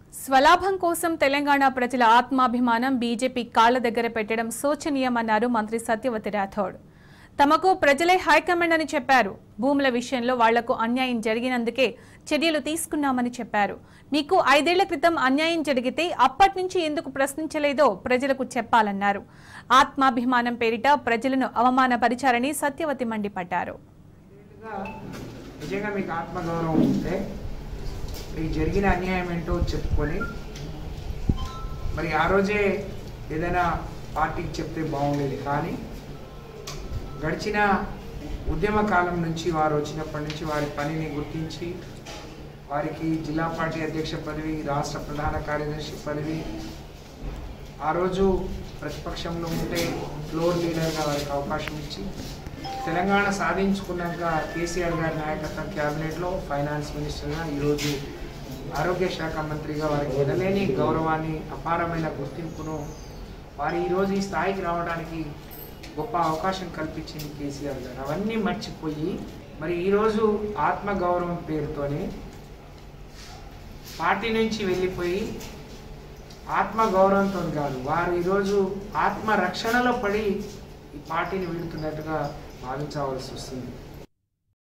స్వలాభం కోసం తెలంగాణ ప్రజల ఆత్మాభిమానం బీజేపీ కాళ్ల దగ్గర పెట్టడం శోచనీయమన్నారు మంత్రి సత్యవతి రాథోడ్ తమకు ప్రజలే హైకమాండ్ అని చెప్పారు భూముల విషయంలో వాళ్లకు అన్యాయం జరిగినందుకే చర్యలు తీసుకున్నామని చెప్పారు మీకు ఐదేళ్ల క్రితం అన్యాయం జరిగితే అప్పటి నుంచి ఎందుకు ప్రశ్నించలేదో ప్రజలకు చెప్పాలన్నారు ఆత్మాభిమానం పేరిట ప్రజలను అవమానపరిచారని సత్యవతి మండిపడ్డారు ఏళ్ళుగా నిజంగా మీకు ఆత్మగౌరవం ఉంటే మీకు జరిగిన అన్యాయం ఏంటో చెప్పుకొని మరి ఆ రోజే ఏదైనా పార్టీకి చెప్తే బాగుండేది కానీ గడిచిన ఉద్యమ కాలం నుంచి వారు వచ్చినప్పటి నుంచి వారి పనిని గుర్తించి వారికి జిల్లా పార్టీ అధ్యక్ష పదవి రాష్ట్ర ప్రధాన కార్యదర్శి పదవి ఆ రోజు ప్రతిపక్షంలో ఉంటే ఫ్లోర్ లీడర్గా వారికి అవకాశం ఇచ్చి తెలంగాణ సాధించుకున్నాక కేసీఆర్ గారి నాయకత్వం క్యాబినెట్లో ఫైనాన్స్ మినిస్టర్గా ఈరోజు ఆరోగ్య శాఖ మంత్రిగా వారికి ఎనలేని గౌరవాన్ని అపారమైన గుర్తింపును వారు ఈరోజు ఈ స్థాయికి రావడానికి గొప్ప అవకాశం కల్పించింది కేసీఆర్ గారు అవన్నీ మర్చిపోయి మరి ఈరోజు ఆత్మగౌరవం పేరుతోనే పార్టీ నుంచి వెళ్ళిపోయి ఆత్మగౌరవంతో కాదు వారు ఈరోజు ఆత్మ రక్షణలో పడి ఈ పార్టీని వీడుతున్నట్టుగా భావించవలసి వస్తుంది